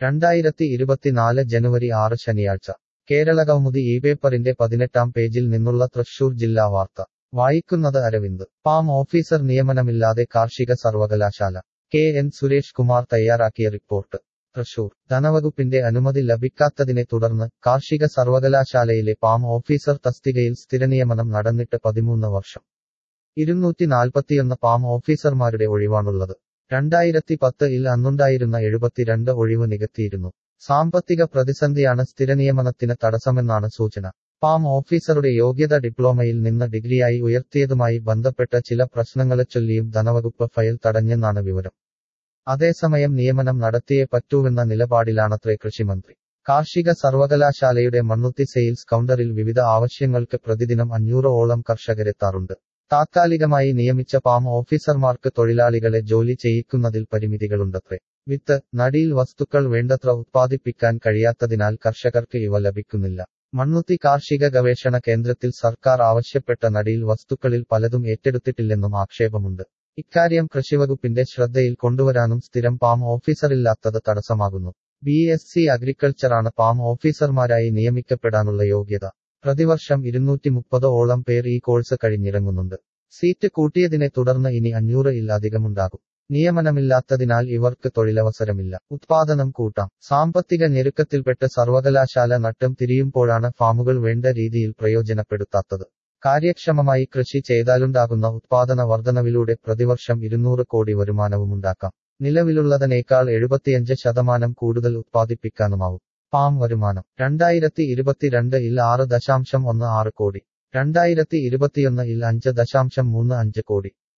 രണ്ടായിരത്തി ഇരുപത്തിനാല് ജനുവരി ആറ് ശനിയാഴ്ച കേരളകൗമുദി ഈ പേപ്പറിന്റെ പതിനെട്ടാം പേജിൽ നിന്നുള്ള തൃശൂർ ജില്ലാ വാർത്ത വായിക്കുന്നത് അരവിന്ദ് പാം ഓഫീസർ നിയമനമില്ലാതെ കാർഷിക സർവകലാശാല കെ എൻ സുരേഷ് കുമാർ തയ്യാറാക്കിയ റിപ്പോർട്ട് തൃശൂർ ധനവകുപ്പിന്റെ അനുമതി ലഭിക്കാത്തതിനെ തുടർന്ന് കാർഷിക സർവകലാശാലയിലെ പാം ഓഫീസർ തസ്തികയിൽ സ്ഥിരനിയമനം നടന്നിട്ട് പതിമൂന്ന് വർഷം ഇരുന്നൂറ്റി നാൽപ്പത്തിയൊന്ന് പാം ഓഫീസർമാരുടെ ഒഴിവാണുള്ളത് രണ്ടായിരത്തി പത്ത് ഇൽ അന്നുണ്ടായിരുന്ന എഴുപത്തിരണ്ട് ഒഴിവ് നികത്തിയിരുന്നു സാമ്പത്തിക പ്രതിസന്ധിയാണ് സ്ഥിരനിയമനത്തിന് തടസ്സമെന്നാണ് സൂചന പാം ഓഫീസറുടെ യോഗ്യത ഡിപ്ലോമയിൽ നിന്ന് ഡിഗ്രിയായി ഉയർത്തിയതുമായി ബന്ധപ്പെട്ട ചില പ്രശ്നങ്ങളെ ചൊല്ലിയും ധനവകുപ്പ് ഫയൽ തടഞ്ഞെന്നാണ് വിവരം അതേസമയം നിയമനം നടത്തിയേ പറ്റൂവെന്ന നിലപാടിലാണത്രേ കൃഷിമന്ത്രി കാർഷിക സർവകലാശാലയുടെ മണ്ണുത്തി സെയിൽസ് കൗണ്ടറിൽ വിവിധ ആവശ്യങ്ങൾക്ക് പ്രതിദിനം അഞ്ഞൂറോളം കർഷകരെത്താറുണ്ട് താത്കാലികമായി നിയമിച്ച പാം ഓഫീസർമാർക്ക് തൊഴിലാളികളെ ജോലി ചെയ്യിക്കുന്നതിൽ പരിമിതികളുണ്ടത്രേ വിത്ത് നടീൽ വസ്തുക്കൾ വേണ്ടത്ര ഉത്പാദിപ്പിക്കാൻ കഴിയാത്തതിനാൽ കർഷകർക്ക് ഇവ ലഭിക്കുന്നില്ല മണ്ണുത്തി കാർഷിക ഗവേഷണ കേന്ദ്രത്തിൽ സർക്കാർ ആവശ്യപ്പെട്ട നടീൽ വസ്തുക്കളിൽ പലതും ഏറ്റെടുത്തിട്ടില്ലെന്നും ആക്ഷേപമുണ്ട് ഇക്കാര്യം കൃഷിവകുപ്പിന്റെ ശ്രദ്ധയിൽ കൊണ്ടുവരാനും സ്ഥിരം പാം ഓഫീസറില്ലാത്തത് തടസ്സമാകുന്നു ബി എസ് സി അഗ്രികൾച്ചറാണ് പാം ഓഫീസർമാരായി നിയമിക്കപ്പെടാനുള്ള യോഗ്യത പ്രതിവർഷം ഇരുന്നൂറ്റി മുപ്പത് ഓളം പേർ ഈ കോഴ്സ് കഴിഞ്ഞിറങ്ങുന്നുണ്ട് സീറ്റ് കൂട്ടിയതിനെ തുടർന്ന് ഇനി അഞ്ഞൂറ് ഇൽ അധികമുണ്ടാകും നിയമനമില്ലാത്തതിനാൽ ഇവർക്ക് തൊഴിലവസരമില്ല ഉത്പാദനം കൂട്ടാം സാമ്പത്തിക ഞെരുക്കത്തിൽപ്പെട്ട് സർവകലാശാല നട്ടം തിരിയുമ്പോഴാണ് ഫാമുകൾ വേണ്ട രീതിയിൽ പ്രയോജനപ്പെടുത്താത്തത് കാര്യക്ഷമമായി കൃഷി ചെയ്താലുണ്ടാകുന്ന ഉത്പാദന വർധനവിലൂടെ പ്രതിവർഷം ഇരുന്നൂറ് കോടി വരുമാനവുമുണ്ടാക്കാം നിലവിലുള്ളതിനേക്കാൾ എഴുപത്തിയഞ്ച് ശതമാനം കൂടുതൽ ഉത്പാദിപ്പിക്കാനുമാവും പാം വരുമാനം രണ്ടായിരത്തി ഇരുപത്തിരണ്ട് ഇൽ ആറ് ദശാംശം ഒന്ന് ആറ് കോടി രണ്ടായിരത്തി ഇരുപത്തിയൊന്ന് ഇൽ അഞ്ച് ദശാംശം മൂന്ന് അഞ്ച് കോടി